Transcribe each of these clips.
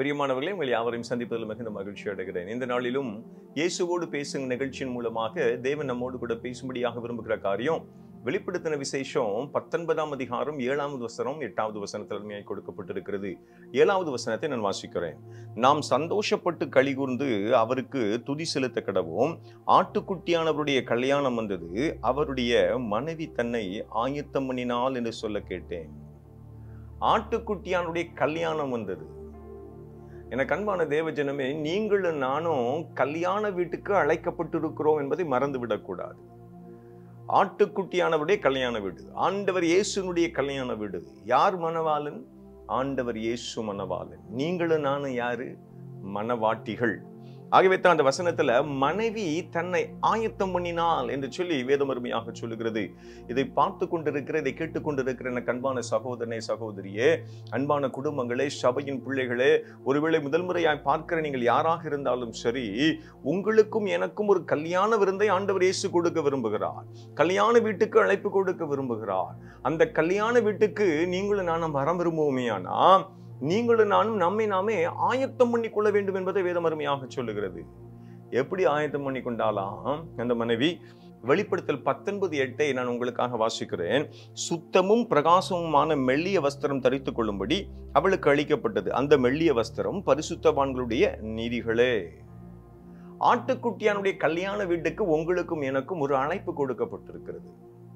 பிரியமானவர்களே உங்கள் யாவரையும் சந்திப்பதில் மிகுந்த மகிழ்ச்சி அடைகிறேன் இந்த நாளிலும் இயேசுவோடு பேசும் நிகழ்ச்சியின் மூலமாக தேவன் நம்மோடு கூட பேசும்படியாக விரும்புகிற காரியம் வெளிப்படுத்தின விசேஷம் பத்தொன்பதாம் அதிகாரம் ஏழாவது வசனம் எட்டாவது வசன தலைமையாய் கொடுக்கப்பட்டிருக்கிறது ஏழாவது வசனத்தை நான் வாசிக்கிறேன் நாம் சந்தோஷப்பட்டு கலிகூர்ந்து அவருக்கு துதி செலுத்த கடவோம் ஆட்டுக்குட்டியானவருடைய கல்யாணம் வந்தது அவருடைய மனைவி தன்னை ஆயத்தம் பண்ணினாள் என்று சொல்ல கேட்டேன் ஆட்டுக்குட்டியானுடைய கல்யாணம் வந்தது எனக்கு அன்பான தேவஜனமே நீங்களும் நானும் கல்யாண வீட்டுக்கு அழைக்கப்பட்டிருக்கிறோம் என்பதை மறந்து விடக்கூடாது ஆட்டுக்குட்டியானவருடைய கல்யாண வீடு ஆண்டவர் இயேசுனுடைய கல்யாண வீடு யார் மணவாளன் ஆண்டவர் இயேசு மணவாளன் நீங்களும் நானும் யாரு மணவாட்டிகள் ஆகவே தான் அந்த வசனத்துல மனைவி தன்னை ஆயத்தம் பண்ணினாள் என்று சொல்லி வேதம் அருமையாக சொல்லுகிறது இதை பார்த்து கொண்டிருக்கிற இதை கேட்டுக்கொண்டிருக்கிற எனக்கு அன்பான சகோதரனே சகோதரியே அன்பான குடும்பங்களே சபையின் பிள்ளைகளே ஒருவேளை முதல் முறையாய் பார்க்கிற நீங்கள் யாராக இருந்தாலும் சரி உங்களுக்கும் எனக்கும் ஒரு கல்யாண விருந்தை ஆண்டவர் இயேசு கொடுக்க விரும்புகிறார் கல்யாண வீட்டுக்கு அழைப்பு கொடுக்க விரும்புகிறார் அந்த கல்யாண வீட்டுக்கு நீங்களும் நானும் வர விரும்புவோமேயானா நீங்களும் நானும் நம்மை நாமே ஆயத்தம் பண்ணி கொள்ள வேண்டும் என்பதை வேதம் அருமையாக சொல்லுகிறது எப்படி ஆயத்தம் பண்ணி கொண்டாலாம் அந்த மனைவி வெளிப்படுத்தல் பத்தொன்பது எட்டை நான் உங்களுக்காக வாசிக்கிறேன் சுத்தமும் பிரகாசமுமான மெல்லிய வஸ்திரம் தரித்துக் கொள்ளும்படி அவளுக்கு அளிக்கப்பட்டது அந்த மெல்லிய வஸ்திரம் பரிசுத்தவான்களுடைய நீதிகளே ஆட்டுக்குட்டியானுடைய கல்யாண வீட்டுக்கு உங்களுக்கும் எனக்கும் ஒரு அழைப்பு கொடுக்கப்பட்டிருக்கிறது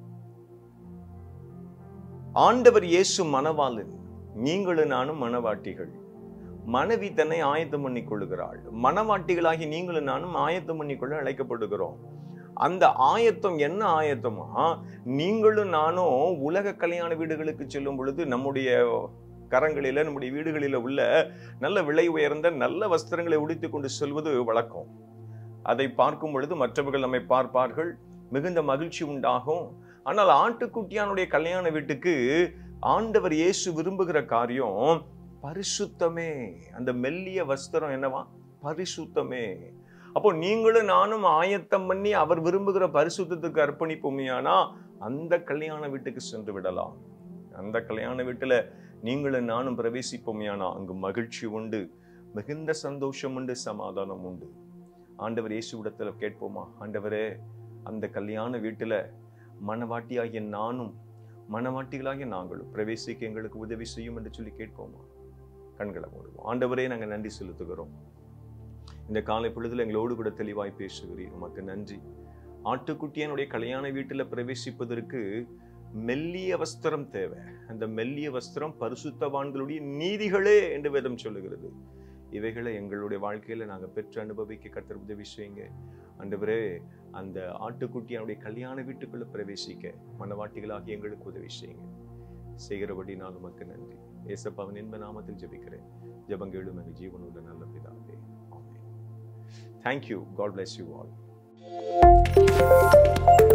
ஆண்டவர் இயேசு மணவாளன் நீங்களும் நானும் மணவாட்டிகள் மனைவி தன்னை ஆயத்தம் பண்ணி கொள்ளுகிறாள் மணவாட்டிகளாகி நீங்களும் நானும் ஆயத்தம் பண்ணிக்கொள்ள அழைக்கப்படுகிறோம் அந்த ஆயத்தம் என்ன ஆயத்தமா நீங்களும் நானும் உலக கல்யாண வீடுகளுக்கு செல்லும் பொழுது நம்முடைய கரங்களில நம்முடைய வீடுகளில உள்ள நல்ல விலை உயர்ந்த நல்ல வஸ்திரங்களை உடுத்திக் கொண்டு செல்வது வழக்கம் அதை பார்க்கும் பொழுது மற்றவர்கள் நம்மை பார்ப்பார்கள் மிகுந்த மகிழ்ச்சி உண்டாகும் ஆனால் ஆட்டுக்குட்டியானுடைய கல்யாண வீட்டுக்கு ஆண்டவர் இயேசு விரும்புகிற காரியம் பரிசுத்தமே அந்த மெல்லிய வஸ்திரம் என்னவா பரிசுத்தமே அப்போ நீங்களும் நானும் ஆயத்தம் பண்ணி அவர் விரும்புகிற பரிசுத்தத்துக்கு அர்ப்பணிப்போமையானா அந்த கல்யாண வீட்டுக்கு சென்று விடலாம் அந்த கல்யாண வீட்டுல நீங்களும் நானும் பிரவேசிப்போமையானா அங்கு மகிழ்ச்சி உண்டு மிகுந்த சந்தோஷம் உண்டு சமாதானம் உண்டு ஆண்டவர் இயேசுவிடத்துல கேட்போமா ஆண்டவரே அந்த கல்யாண வீட்டுல மனவாட்டியாகிய நானும் மனவாட்டிகளாகிய நாங்களும் பிரவேசிக்க எங்களுக்கு உதவி செய்யும் என்று சொல்லி கேட்போமா கண்களை மூடுவோம் ஆண்டவரே நாங்கள் நன்றி செலுத்துகிறோம் இந்த காலை பொழுதுல எங்களோடு கூட தெளிவாய் பேசுகிறீர் உமக்கு நன்றி ஆட்டுக்குட்டியனுடைய கல்யாண வீட்டில் பிரவேசிப்பதற்கு மெல்லிய வஸ்திரம் தேவை அந்த மெல்லிய வஸ்திரம் பரிசுத்தவான்களுடைய நீதிகளே என்று வேதம் சொல்லுகிறது இவைகளை எங்களுடைய வாழ்க்கையில நாங்க பெற்று அனுபவிக்க கத்தர் உதவி செய்யுங்க ஆண்டவரே அந்த ஆட்டுக்குட்டியனுடைய கல்யாண வீட்டுக்குள்ள பிரவேசிக்க மனவாட்டிகளாகி எங்களுக்கு உதவி செய்யுங்க செய்கிறபடி நான் உமக்கு நன்றி ஏசப்பாவின் இன்ப நாமத்தில் ஜெபிக்கிறேன் ஜெபங்கேளும் எங்கள் ஜீவனுள்ள நல்ல பிதாவே thank you God bless you all